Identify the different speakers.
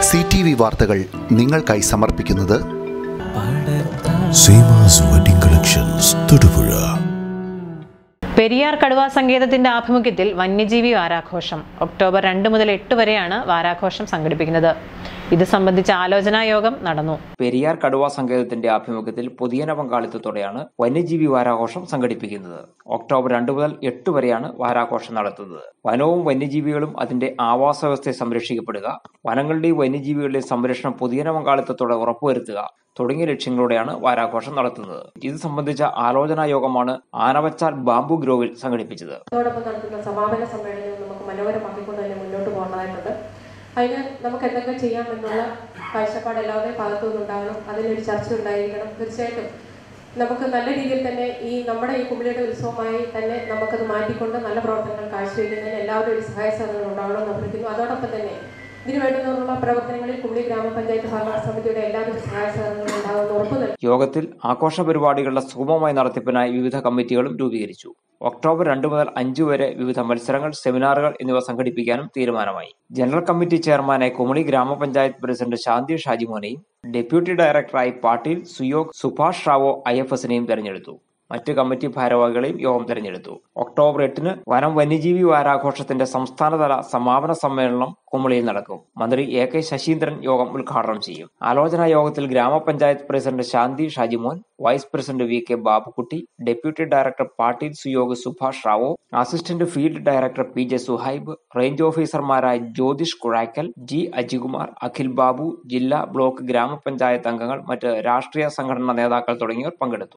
Speaker 1: C T V വാർത്തകൾ നിങ്ങൾക്കായി സമർപ്പിക്കുന്നത്
Speaker 2: സീമാസ് വെഡിംഗ് കളക്ഷൻസ് തൊടുപുഴ
Speaker 3: പെരിയാർ കടുവാ സങ്കേതത്തിന്റെ ആഭിമുഖ്യത്തിൽ വന്യജീവി വാരാഘോഷം ഒക്ടോബർ രണ്ട് മുതൽ എട്ട് വരെയാണ് വാരാഘോഷം സംഘടിപ്പിക്കുന്നത് ഇത് സംബന്ധിച്ച ആലോചനാ യോഗം നടന്നു
Speaker 4: പെരിയാർ കടുവാ സങ്കേതത്തിന്റെ ആഭിമുഖ്യത്തിൽ പൊതുജന പങ്കാളിത്തത്തോടെയാണ് വന്യജീവി വാരാഘോഷം സംഘടിപ്പിക്കുന്നത് ഒക്ടോബർ രണ്ട് മുതൽ എട്ട് വരെയാണ് വാരാഘോഷം നടത്തുന്നത് വനവും വന്യജീവികളും അതിന്റെ ആവാസ വ്യവസ്ഥയെ സംരക്ഷിക്കപ്പെടുക വനങ്ങളുടെയും വന്യജീവികളുടെയും സംരക്ഷണം പൊതുജന പങ്കാളിത്തത്തോടെ ഉറപ്പുവരുത്തുക തുടങ്ങിയ ലക്ഷ്യങ്ങളോടെയാണ് വാരാഘോഷം നടത്തുന്നത് ഇത് സംബന്ധിച്ച ആലോചനാ യോഗമാണ് ആനവച്ചാൽ ബാംബു ഗ്രോവിൽ സംഘടിപ്പിച്ചത്
Speaker 5: അതോടൊപ്പം നടത്തുന്ന സമാപന സമ്മേളനവും നമുക്ക് മനോഹരമാക്കിക്കൊണ്ട് തന്നെ മുന്നോട്ട് പോകേണ്ടതായിട്ടുണ്ട് അതിന് നമുക്ക് എന്തൊക്കെ ചെയ്യാമെന്നുള്ള കാഴ്ചപ്പാട് എല്ലാവരുടെയും ഭാഗത്തു നിന്നുണ്ടാകണം അതിനൊരു ചർച്ച ഉണ്ടായിരിക്കണം തീർച്ചയായിട്ടും നമുക്ക് നല്ല രീതിയിൽ തന്നെ ഈ നമ്മുടെ ഈ കുമിളിയുടെ ഉത്സവമായി തന്നെ നമുക്കത് മാറ്റിക്കൊണ്ട് നല്ല പ്രവർത്തനങ്ങൾ കാഴ്ചവെക്കുന്നതിന് എല്ലാവരുടെയും ഒരു സഹായ സഹകരണം ഉണ്ടാവണമെന്ന് അഭ്യർത്ഥിക്കുന്നു അതോടൊപ്പം തന്നെ ഇതിനു വേണ്ടുന്നുള്ള പ്രവർത്തനങ്ങളിൽ കുമിളി ഗ്രാമപഞ്ചായത്ത് ഭരണ സമിതിയുടെ എല്ലാവരും സഹായ സഹകരണങ്ങളും ഉണ്ടാകുമെന്ന് ഉറപ്പു നൽകുന്നു
Speaker 4: യോഗത്തിൽ ആഘോഷ പരിപാടികളുടെ സുഗമമായ നടത്തിപ്പിനായി വിവിധ കമ്മിറ്റികളും രൂപീകരിച്ചു ഒക്ടോബർ രണ്ട് മുതൽ അഞ്ച് വരെ വിവിധ മത്സരങ്ങൾ സെമിനാറുകൾ എന്നിവ സംഘടിപ്പിക്കാനും തീരുമാനമായി ജനറൽ കമ്മിറ്റി ചെയർമാനായി കുമളി ഗ്രാമപഞ്ചായത്ത് പ്രസിഡന്റ് ശാന്തി ഷാജിമോനെയും ഡെപ്യൂട്ടി ഡയറക്ടറായി പാട്ടീൽ സുയോഗ് സുഭാഷ് റാവോ ഐ എഫ് എസിനെയും തെരഞ്ഞെടുത്തു മറ്റ് കമ്മിറ്റി ഭാരവാഹികളെയും യോഗം തെരഞ്ഞെടുത്തു ഒക്ടോബർ എട്ടിന് വനം വന്യജീവി വാരാഘോഷത്തിന്റെ സംസ്ഥാനതല സമാപന സമ്മേളനം കുമളിയിൽ നടക്കും മന്ത്രി എ കെ ശശീന്ദ്രൻ യോഗം ഉദ്ഘാടനം ചെയ്യും ആലോചനാ യോഗത്തിൽ grama panchayat president Shanti Shajimon vice president V K Babukutty deputy director Patil Suyog Subhash Rao assistant field director P J Suhaib range ഓഫീസർമാരായ ജ്യോതിഷ് കുഴാക്കൽ ജി അജികുമാർ അഖിൽ ബാബു ജില്ലാ ബ്ലോക്ക് ഗ്രാമപഞ്ചായത്ത് അംഗങ്ങൾ മറ്റ് രാഷ്ട്രീയ സംഘടനാ നേതാക്കൾ തുടങ്ങിയവർ പങ്കെടുത്തു